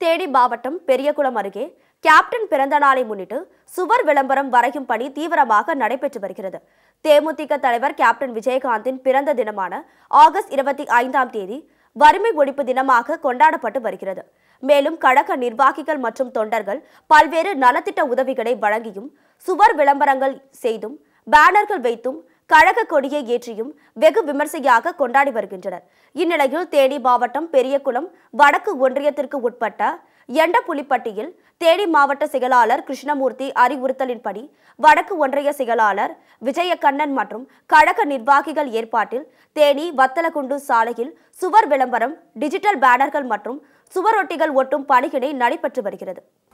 தேனி மாவட்டம் பெரியகுளம் அருகே கேப்டன் பிறந்த நாளை முன்னிட்டு சுவர் விளம்பரம் வரையும் பணி தீவிரமாக நடைபெற்று வருகிறது தேமுதிக தலைவர் கேப்டன் விஜயகாந்தின் பிறந்த தினமான ஆகஸ்ட் இருபத்தி ஐந்தாம் தேதி வறுமை ஒழிப்பு தினமாக கொண்டாடப்பட்டு வருகிறது மேலும் கழக நிர்வாகிகள் மற்றும் தொண்டர்கள் பல்வேறு நலத்திட்ட உதவிகளை வழங்கியும் சுவர் விளம்பரங்கள் செய்தும் பேனர்கள் வைத்தும் கழக கொடியை ஏற்றியும் வெகு விமர்சையாக கொண்டாடி வருகின்றனர் இந்நிலையில் தேனி மாவட்டம் பெரியகுளம் வடக்கு ஒன்றியத்திற்கு உட்பட்ட எண்டப்புலிப்பட்டியில் தேனி மாவட்ட செயலாளர் கிருஷ்ணமூர்த்தி அறிவுறுத்தலின்படி வடக்கு ஒன்றிய செயலாளர் விஜயகண்ணன் மற்றும் கழக நிர்வாகிகள் ஏற்பாட்டில் தேனி வத்தலகுண்டு சாலையில் சுவர் விளம்பரம் டிஜிட்டல் பேனர்கள் மற்றும் சுவரொட்டிகள் ஒட்டும் பணியினை நடைபெற்று வருகிறது